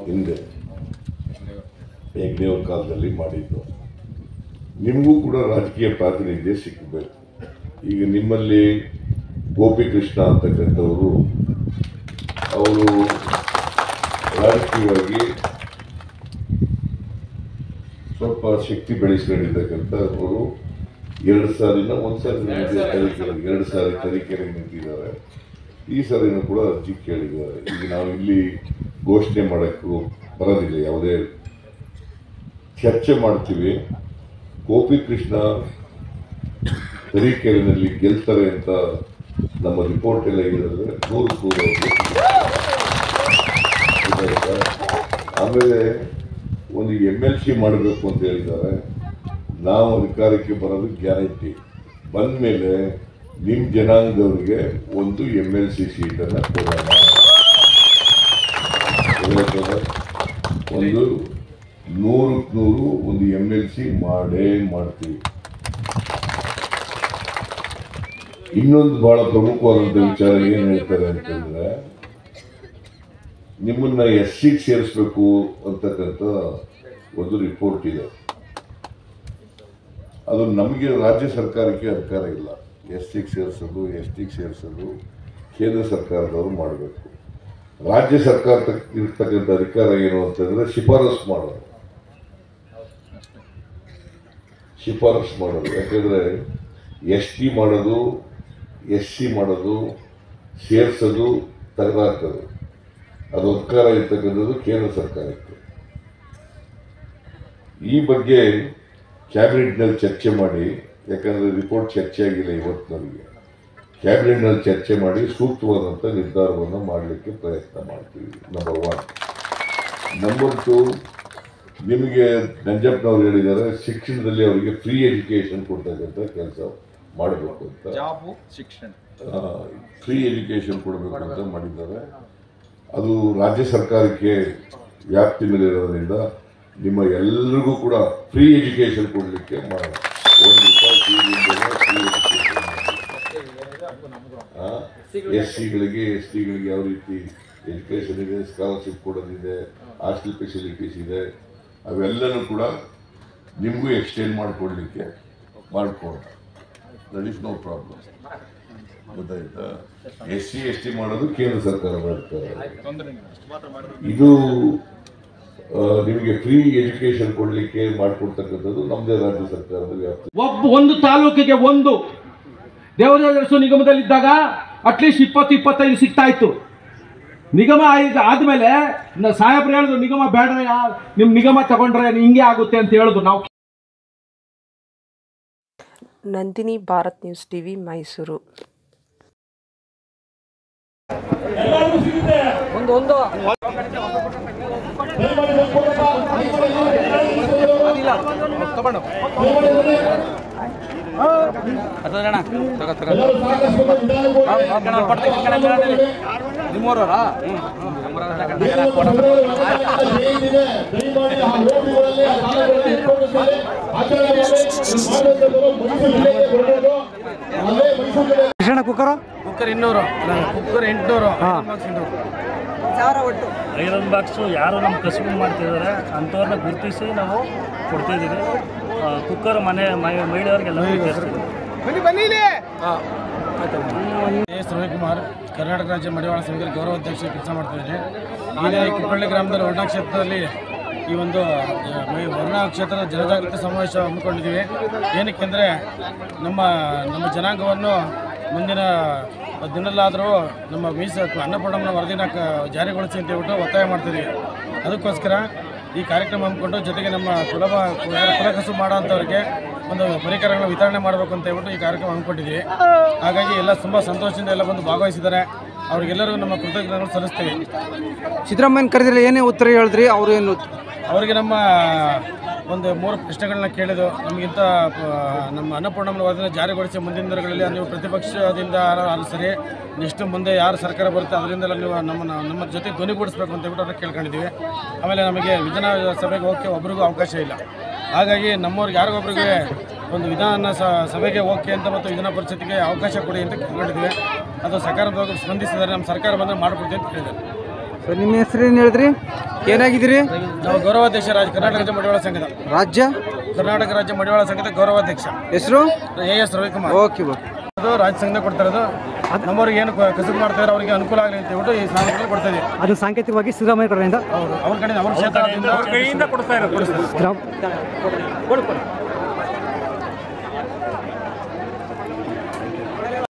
ಹಿಂದೆ ಹೆಗ್ಡೆಯವ್ರ ಕಾಲದಲ್ಲಿ ಮಾಡಿದ್ದು ನಿಮಗೂ ಕೂಡ ರಾಜಕೀಯ ಪ್ರಾತಿನಿಧ್ಯ ಸಿಕ್ಕಬೇಕು ಈಗ ನಿಮ್ಮಲ್ಲಿ ಗೋಪಿಕೃಷ್ಣ ಅಂತಕ್ಕಂಥವರು ಅವರು ರಾಜಕೀಯವಾಗಿ ಸ್ವಲ್ಪ ಶಕ್ತಿ ಬೆಳೆಸ್ಕೊಂಡಿರ್ತಕ್ಕಂಥ ಅವರು ಎರಡು ಸಾರಿನ ಒಂದು ಸಾರಿ ನಿಂತಿದ್ದಾರೆ ತರೀಕೆರೆ ಎರಡು ಸಾರಿ ತರೀಕೆರೆ ನಿಂತಿದ್ದಾರೆ ಈ ಸಾರಿನೂ ಕೂಡ ಅರ್ಜಿ ಕೇಳಿದ್ದಾರೆ ಈಗ ನಾವು ಇಲ್ಲಿ ಘೋಷಣೆ ಮಾಡೋಕ್ಕೂ ಬರೋದಿಲ್ಲ ಯಾವುದೇ ಚರ್ಚೆ ಮಾಡ್ತೀವಿ ಗೋಪಿಕೃಷ್ಣ ತರೀಕೆರೆನಲ್ಲಿ ಗೆಲ್ತಾರೆ ಅಂತ ನಮ್ಮ ರಿಪೋರ್ಟ್ ಎಲ್ಲ ಹೇಳಿದ್ರೆ ನೂರು ನೂರು ಗೊತ್ತಾಯ್ತಾ? ಆಮೇಲೆ ಒಂದು ಎಮ್ ಎಲ್ ಸಿ ಮಾಡಬೇಕು ಅಂತ ಹೇಳಿದ್ದಾರೆ ನಾವು ಅಧಿಕಾರಕ್ಕೆ ಬರೋದು ಗ್ಯಾರಂಟಿ ಬಂದ ಮೇಲೆ ನಿಮ್ಮ ಜನಾಂಗದವ್ರಿಗೆ ಒಂದು ಎಮ್ ಎಲ್ ಸಿ ಸೀಟನ್ನು ಕೊಡೋಣ ಗೊತ್ತಾಯ್ತಲ್ಲ? ಒಂದು ನೂರಕ್ಕೆ ನೂರು ಒಂದು ಎಮ್ ಎಲ್ ಸಿ ಮಾಡೇ ಮಾಡ್ತೀವಿ ಇನ್ನೊಂದು ಬಹಳ ಪ್ರಮುಖವಾದಂಥ ವಿಚಾರ ಏನು ಹೇಳ್ತಾರೆ ಅಂತಂದ್ರೆ ನಿಮ್ಮನ್ನ ಎಸ್ ಸಿಗೆ ಸೇರಿಸ್ಬೇಕು ಅಂತಕ್ಕಂಥ ಒಂದು ರಿಪೋರ್ಟ್ ಇದೆ ಅದು ನಮಗೆ ರಾಜ್ಯ ಸರ್ಕಾರಕ್ಕೆ ಅಧಿಕಾರ ಇಲ್ಲ ಎಸ್ ಸಿಗೆ ಸೇರಿಸೋದು ಎಸ್ ಟಿಗೆ ಸೇರಿಸೋದು ಕೇಂದ್ರ ಸರ್ಕಾರದವರು ಮಾಡಬೇಕು ರಾಜ್ಯ ಸರ್ಕಾರ ಇರ್ತಕ್ಕಂಥ ಅಧಿಕಾರ ಏನು ಅಂತಂದ್ರೆ ಶಿಫಾರಸು ಮಾಡೋದು ಶಿಫಾರಸು ಮಾಡೋದು ಯಾಕಂದ್ರೆ ಎಸ್ ಟಿ ಮಾಡೋದು ಎಸ್ ಸಿ ಮಾಡೋದು ಸೇರಿಸೋದು ತೆಗೆದುಹಾಕೋದು ಅದು ಅಧಿಕಾರ ಇರ್ತಕ್ಕಂಥದ್ದು ಕೇಂದ್ರ ಸರ್ಕಾರಕ್ಕೆ ಈ ಬಗ್ಗೆ ಕ್ಯಾಬಿನೆಟ್ನಲ್ಲಿ ಚರ್ಚೆ ಮಾಡಿ ಯಾಕಂದರೆ ರಿಪೋರ್ಟ್ ಚರ್ಚೆ ಆಗಿಲ್ಲ ಇವತ್ತು ನನಗೆ ಕ್ಯಾಬಿನೆಟ್ನಲ್ಲಿ ಚರ್ಚೆ ಮಾಡಿ ಸೂಕ್ತವಾದಂಥ ನಿರ್ಧಾರವನ್ನು ಮಾಡಲಿಕ್ಕೆ ಪ್ರಯತ್ನ ಮಾಡ್ತೀವಿ ನಂಬರ್ ಒನ್ ನಂಬರ್ ಟು ನಿಮಗೆ ನಂಜಪ್ಪನವ್ರು ಹೇಳಿದ್ದಾರೆ ಶಿಕ್ಷಣದಲ್ಲಿ ಅವರಿಗೆ ಫ್ರೀ ಎಜುಕೇಷನ್ ಕೊಡ್ತಕ್ಕಂಥ ಕೆಲಸ ಮಾಡಬೇಕು ಅಂತ ಜಾಬು ಶಿಕ್ಷಣ ಫ್ರೀ ಎಜುಕೇಷನ್ ಕೊಡಬೇಕು ಅಂತ ಮಾಡಿದ್ದಾರೆ ಅದು ರಾಜ್ಯ ಸರ್ಕಾರಕ್ಕೆ ವ್ಯಾಪ್ತಿ ಮೇಲೆ ಇರೋದ್ರಿಂದ ನಿಮ್ಮ ಎಲ್ರಿಗೂ ಕೂಡ ಫ್ರೀ ಎಜುಕೇಷನ್ ಕೊಡಲಿಕ್ಕೆ ಮಾಡೋಣ ಒಂದು ರೂಪಾಯಿ ಫೀ ಇಲ್ದೇನೆ ಫ್ರೀ ಎಜುಕೇಷನ್ ಎಸ್ ಸಿಗಳಿಗೆ ಎಸ್ ಟಿಗಳಿಗೆ ಯಾವ ರೀತಿ ಎಜುಕೇಷನ್ ಇದೆ ಸ್ಕಾಲರ್ಶಿಪ್ ಕೊಡೋದಿದೆ ಹಾಸ್ಟೆಲ್ ಫೆಸಿಲಿಟೀಸ್ ಇದೆ ಅವೆಲ್ಲನೂ ಕೂಡ ನಿಮಗೂ ಎಕ್ಸ್ಟೆಂಡ್ ಮಾಡಿಕೊಡ್ಲಿಕ್ಕೆ ಮಾಡಿಕೊಡೋಣ ದಟ್ ಇಸ್ ನೋ ಪ್ರಾಬ್ಲಮ್ ಗೊತ್ತಾಯ್ತಾ ಎಸ್ ಸಿ ಎಸ್ ಟಿ ಮಾಡೋದು ಕೇಂದ್ರ ಸರ್ಕಾರ ಮಾಡ್ತಾರೆ ತೊಂದರೆ ಇಲ್ಲ. ಇದು ಆ, ನಿಮಗೆ ಫ್ರೀ ಎಜುಕೇಶನ್ ಕೊಡಲಿಕ್ಕೆ ಮಾಡಿಕೊಡ್ತಕ್ಕಂಥದ್ದು ನಮ್ಮದೇ ರಾಜ್ಯ ಸರ್ಕಾರದ ವ್ಯಾಪ್ತಿ ಒಬ್ಬ ಒಂದು ತಾಲೂಕಿಗೆ ಒಂದು ದೇವರಾಜ ನಿಗಮದಲ್ಲಿದ್ದಾಗ ಅಟ್ಲೀಸ್ಟ್ ಇಪ್ಪತ್ತು ಇಪ್ಪತ್ತೈದು ಸಿಗ್ತಾ ಇತ್ತು ನಿಗಮ ಆಯ್ತು ಆದಮೇಲೆ ಸಾಹೇಬ್ರು ಹೇಳಿದ್ರು ನಿಗಮ ಬೇಡ್ರೆ ನಿಮ್ಮ ನಿಗಮ ತಗೊಂಡ್ರೆ ಹಿಂಗೆ ಆಗುತ್ತೆ ಅಂತ ಹೇಳಿದ್ರು ನಾವು Nandini Bharat news TV Mysuru cooker ಇನ್ನೂರು ಕುಕ್ಕರ್ ಎಂಟುನೂರು ಐರನ್ ಬಾಕ್ಸು ಯಾರು ನಮ್ಮ ಕಸುಬು ಮಾಡ್ತಿದ್ದಾರೆ ಅಂಥವ್ರನ್ನ ಗುರುತಿಸಿ ನಾವು ಕೊಡ್ತಿದ್ದೀವಿ ಆ, ಕುಕ್ಕರ್ ಮನೆ ಮಹಿ- ಮಹಿಳೆಯರಿಗೆಲ್ಲ ಎಸ್ ರವಿಕುಮಾರ್ ಕರ್ನಾಟಕ ರಾಜ್ಯ ಮಡಿವಾಳ ಸಂಘದ ಗೌರವ ಅಧ್ಯಕ್ಷ ಕೆಲಸ ಮಾಡ್ತಿದ್ದೀನಿ ಈಗ ಈ ಕುಪ್ಪಳ್ಳಿ ಗ್ರಾಮದಲ್ಲಿ ವರ್ಣಾ ಕ್ಷೇತ್ರದಲ್ಲಿ ಈ ಒಂದು ಆ, ಮೈ- ವರ್ಣಾ ಕ್ಷೇತ್ರದ ಜನಜಾಗೃತಿ ಸಮಾವೇಶ ಹಮ್ಮಿಕೊಂಡಿದ್ದೀವಿ ಏನಕ್ಕೆಂದರೆ ನಮ್ಮ ನಮ್ಮ ಜನಾಂಗವನ್ನು ಮುಂದಿನ ದಿನಲ್ಲಾದರೂ ನಮ್ಮ ಮೀಸ ಅನ್ನಪೂರ್ಣಮ್ಮನ ವರದಿನ ಕ ಜಾರಿಗೊಳಿಸಿ ಅಂತ ಹೇಳ್ಬಿಟ್ಟು ಒತ್ತಾಯ ಮಾಡ್ತಿದ್ದೀವಿ ಅದಕ್ಕೋಸ್ಕರ ಈ ಕಾರ್ಯಕ್ರಮ ಹಮ್ಮಿಕೊಂಡು ಜೊತೆಗೆ ನಮ್ಮ ಕುಲಮ ಯಾರು ಕುಲಕಸು ಮಾಡೋಂಥವ್ರಿಗೆ ಒಂದು ಪರಿಕರಗಳನ್ನು ವಿತರಣೆ ಮಾಡಬೇಕು ಅಂತ ಹೇಳ್ಬಿಟ್ಟು ಈ ಕಾರ್ಯಕ್ರಮ ಹಮ್ಮಿಕೊಂಡಿದ್ದೀವಿ ಹಾಗಾಗಿ ಎಲ್ಲ ತುಂಬ ಸಂತೋಷದಿಂದ ಎಲ್ಲ ಬಂದು ಭಾಗವಹಿಸಿದ್ದಾರೆ ಅವರಿಗೆಲ್ಲರಿಗೂ ನಮ್ಮ ಕೃತಜ್ಞತೆಗಳು ಸಲ್ಲಿಸ್ತೀವಿ ಸಿದ್ದರಾಮಯ್ಯನ ಕರೆದಿಲ್ಲ ಏನೇ ಉತ್ತರ ಹೇಳಿದ್ರಿ ಅವರು ಏನು ಅವರಿಗೆ ನಮ್ಮ ಒಂದು ಮೂರು ಪ್ರಶ್ನೆಗಳನ್ನ ಕೇಳಿದ್ದು ನಮಗಿಂತ ಆ, ನಮ್ಮ ಅನ್ನಪೂರ್ಣಮ್ಮನ ವರದಿನ ಜಾರಿಗೊಳಿಸಿ ಮುಂದಿನ ದಿನಗಳಲ್ಲಿ ನೀವು ಪ್ರತಿಪಕ್ಷದಿಂದ ಅದು ಸರಿ ನೆಕ್ಸ್ಟ್ ಮುಂದೆ ಯಾರು ಸರ್ಕಾರ ಬರುತ್ತೆ ಅದರಿಂದೆಲ್ಲ ನೀವು ನಮ್ಮನ್ನು ನಮ್ಮ ಜೊತೆ ಧ್ವನಿಗೂಡಿಸ್ಬೇಕು ಅಂತ ಹೇಳ್ಬಿಟ್ಟು ಅವ್ರನ್ನ ಕೇಳ್ಕೊಂಡಿದ್ದೀವಿ ಆಮೇಲೆ ನಮಗೆ ವಿಧಾನಸಭೆಗೆ ಹೋಗೋಕ್ಕೆ ಒಬ್ರಿಗೂ ಅವಕಾಶ ಇಲ್ಲ ಹಾಗಾಗಿ ನಮ್ಮವ್ರಿಗೆ ಯಾರಿಗೊಬ್ರಿಗೆ ಒಂದು ವಿಧಾನ ಸ- ಸಭೆಗೆ ಹೋಗಕ್ಕೆ ಅಂತ ಮತ್ತು ವಿಧಾನ ಪರಿಷತ್ತಿಗೆ ಅವಕಾಶ ಕೊಡಿ ಅಂತ ಕೇಳ್ಕೊಂಡಿದ್ದೀವಿ ಅದು ಸಕಾರಾತ್ಮಕವಾಗಿ ಸ್ಪಂದಿಸಿದ್ದಾರೆ ನಮ್ಮ ಸರ್ಕಾರ ಬಂದರೆ ಮಾಡಿಕೊಡ್ತೀವಿ ಅಂತ ಹೇಳಿದ್ದಾರೆ ಸರ್ ನಿಮ್ಮ ಹೆಸರು ಏನು ಹೇಳಿದ್ರಿ ಏನಾಗಿದ್ದೀರಿ ನಾವು ಗೌರವಾಧ್ಯಕ್ಷ ರಾಜ ಕರ್ನಾಟಕ ರಾಜ್ಯ ಮಡಿವಾಳ ಸಂಘದ ರಾಜ್ಯ ಕರ್ನಾಟಕ ರಾಜ್ಯ ಮಡಿವಾಳ ಸಂಘದ ಗೌರವಾಧ್ಯಕ್ಷ ಹೆಸರು A S Ravikumar okay okay ಅದು ರಾಜ್ಯ ಸಂಘದ ಕೊಡ್ತಾ ಇರೋದು ನಮ್ಮವ್ರಿಗೆ ಏನು ಕ- ಕಸುಬು ಮಾಡ್ತಾ ಇದ್ದಾರೆ ಅವರಿಗೆ ಅನುಕೂಲ ಆಗಲಿ ಅಂತ ಹೇಳ್ಬಿಟ್ಟು ಈ ಸ್ನಾನಗಳು ಕೊಡ್ತಾ ಇದೀವಿ ಅದು ಸಾಂಕೇತಿಕವಾಗಿ ಸಿದ್ದರಾಮಯ್ಯ ಕಡೆಯಿಂದ ಅವರು ಅವ್ರ ಕಡೆಯಿಂದ ಅವ್ರ ಕ್ಷೇತ್ರ ಕೈಯಿಂದ ಕೊಡ್ತಾ ಇರೋದು ಗ್ರಾಮ